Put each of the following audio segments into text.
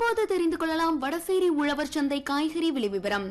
இப்போது தெரிந்து கொள்ளலாம் வடசேரி உழவர் சந்தை காய்கறி விலை விவரம்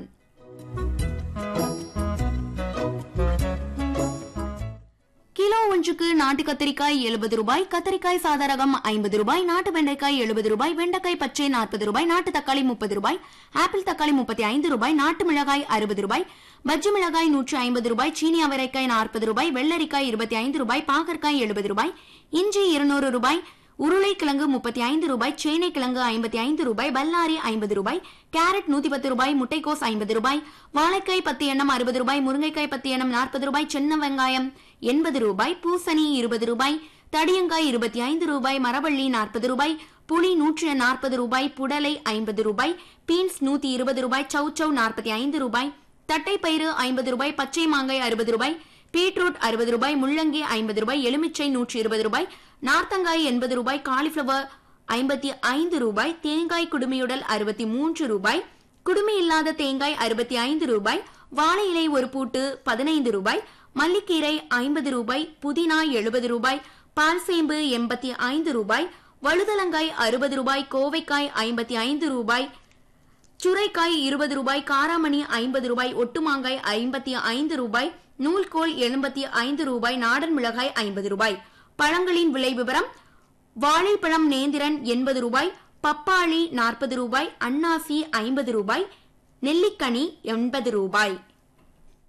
கிலோ ஒன்றுக்கு நாட்டு கத்திரிக்காய் எழுபது ரூபாய் கத்திரிக்காய் சாதாரகம் ஐம்பது ரூபாய் நாட்டு வெண்டைக்காய் எழுபது ரூபாய் வெண்டைக்காய் பச்சை நாற்பது ரூபாய் நாட்டு தக்காளி முப்பது ரூபாய் ஆப்பிள் தக்காளி முப்பத்தி ஐந்து ரூபாய் நாட்டு மிளகாய் அறுபது ரூபாய் பஜ்ஜி மிளகாய் நூற்று ஐம்பது ரூபாய் சீனி அவரைக்காய் நாற்பது ரூபாய் வெள்ளரிக்காய் இருபத்தி ஐந்து ரூபாய் பாகற்காய் எழுபது ரூபாய் இஞ்சி இருநூறு ரூபாய் உருளைக்கிழங்கு முப்பத்தி ஐந்து ரூபாய் சேனைக்கிழங்கு ஐம்பத்தி ஐந்து ரூபாய் பல்லாரி ஐம்பது ரூபாய் கேரட் நூத்தி பத்து ரூபாய் முட்டைக்கோஸ் ஐம்பது ரூபாய் வாழைக்காய் பத்து எண்ணம் அறுபது ரூபாய் முருங்கைக்காய் பத்து எண்ணம் நாற்பது ரூபாய் சின்ன வெங்காயம் எண்பது ரூபாய் பூசணி இருபது ரூபாய் தடியங்காய் இருபத்தி ஐந்து ரூபாய் மரவள்ளி நாற்பது ரூபாய் புளி நூற்று நாற்பது ரூபாய் புடலை ஐம்பது ரூபாய் பீன்ஸ் நூத்தி இருபது ரூபாய் சௌச்சௌ நாற்பத்தி ஐந்து ரூபாய் தட்டைப்பயிறு ஐம்பது ரூபாய் பச்சை மாங்காய் அறுபது ரூபாய் பீட்ரூட் அறுபது ரூபாய் முள்ளங்கி ஐம்பது ரூபாய் எலுமிச்சை நூற்றி இருபது ரூபாய் நார்த்தங்காய் எண்பது ரூபாய் காலிஃபிளவர் ஐம்பத்தி ஐந்து ரூபாய் தேங்காய் குடுமியுடல் அறுபத்தி மூன்று ரூபாய் குடுமி இல்லாத தேங்காய் அறுபத்தி ஐந்து ரூபாய் வாழை இலை ஒரு பூட்டு பதினைந்து ரூபாய் மல்லிக்கீரை ஐம்பது ரூபாய் புதினா எழுபது ரூபாய் பால் சேம்பு எண்பத்தி ஐந்து ரூபாய் வழுதலங்காய் அறுபது ரூபாய் கோவைக்காய் ஐம்பத்தி ஐந்து ரூபாய் சுரைக்காய் இருபது ரூபாய் காராமணி ஐம்பது ரூபாய் ஒட்டுமாங்காய் ஐம்பத்தி ஐந்து ரூபாய் நூல்கோல் எண்பத்தி ஐந்து ரூபாய் நாடன் மிளகாய் ஐம்பது ரூபாய் பழங்களின் விலை விவரம் வாழைப்பழம் நேந்திரன் எண்பது ரூபாய் பப்பாளி நாற்பது ரூபாய் அன்னாசி ஐம்பது ரூபாய் நெல்லிக்கனி எண்பது ரூபாய்